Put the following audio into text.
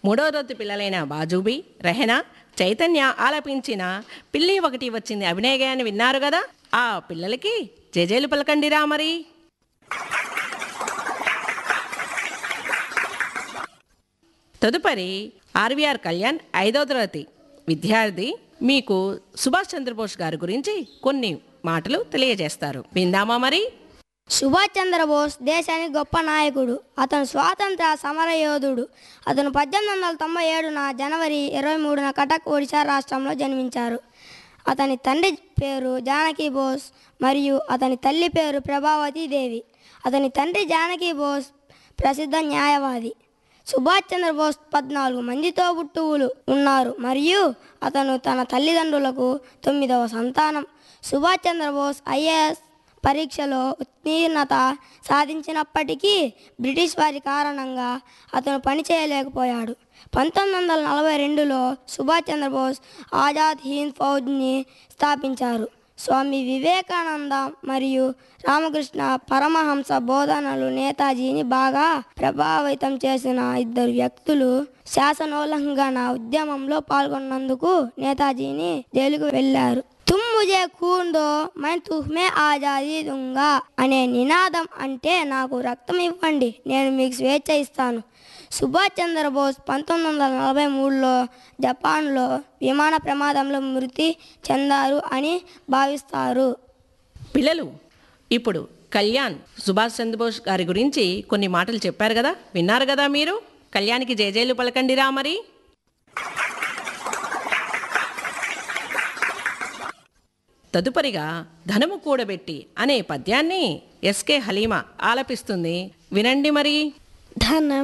మూడో రోజు పిల్లలైన బాజూబి రెహనా చైతన్య ఆలపించిన పిల్లి ఒకటి వచ్చింది అభినయ గాయని విన్నారు కదా ఆ పిల్లలకి జేజేలు పలకండిరా మరి తదుపరి ఆర్వీఆర్ కళ్యాణ్ ఐదో తరగతి విద్యార్థి మీకు సుభాష్ చంద్రబోస్ గారి గురించి కొన్ని మాటలు తెలియజేస్తారు విందామా మరి సుభాష్ చంద్రబోస్ దేశానికి గొప్ప నాయకుడు అతను స్వాతంత్ర సమరయోధుడు అతను పద్దెనిమిది వందల తొంభై ఏడున జనవరి ఇరవై మూడున కటక్ ఒడిశా రాష్ట్రంలో జన్మించారు అతని తండ్రి పేరు జానకి బోస్ మరియు అతని తల్లి పేరు ప్రభావతి దేవి అతని తండ్రి జానకి బోస్ ప్రసిద్ధ న్యాయవాది సుభాష్ చంద్రబోస్ పద్నాలుగు మంది తోబుట్టువులు ఉన్నారు మరియు అతను తన తల్లిదండ్రులకు తొమ్మిదవ సంతానం సుభాష్ చంద్రబోస్ ఐఏఎస్ పరీక్షలో ఉత్తీర్ణత సాధించినప్పటికీ బ్రిటిష్ వారి కారణంగా అతను పని చేయలేకపోయాడు పంతొమ్మిది వందల నలభై రెండులో సుభాష్ చంద్రబోస్ ఆజాద్ హింద్ ఫౌజ్ని స్థాపించారు స్వామి వివేకానంద మరియు రామకృష్ణ పరమహంస బోధనలు నేతాజీని బాగా ప్రభావితం చేసిన ఇద్దరు వ్యక్తులు శాసనోల్లంఘన ఉద్యమంలో పాల్గొన్నందుకు నేతాజీని జైలుకు వెళ్ళారు తుమ్ ముజే ఖూన్ దో మై తుహ్మే ఆజాదీ దుంగా అనే నినాదం అంటే నాకు రక్తం ఇవ్వండి నేను మీకు స్వేచ్ఛ ఇస్తాను సుభాష్ చంద్రబోస్ పంతొమ్మిది వందల నలభై మూడులో జపాన్లో విమాన ప్రమాదంలో మృతి చెందారు అని భావిస్తారు పిల్లలు ఇప్పుడు కళ్యాణ్ సుభాష్ చంద్రబోస్ గారి గురించి కొన్ని మాటలు చెప్పారు కదా విన్నారు కదా మీరు కళ్యాణ్కి జేజేలు పలకండిరా మరి తదుపరిగా ధనము కూడబెట్టి అనే పద్యాన్ని ఎస్కే హలీమా ఆలపిస్తుంది వినండి మరి ధనం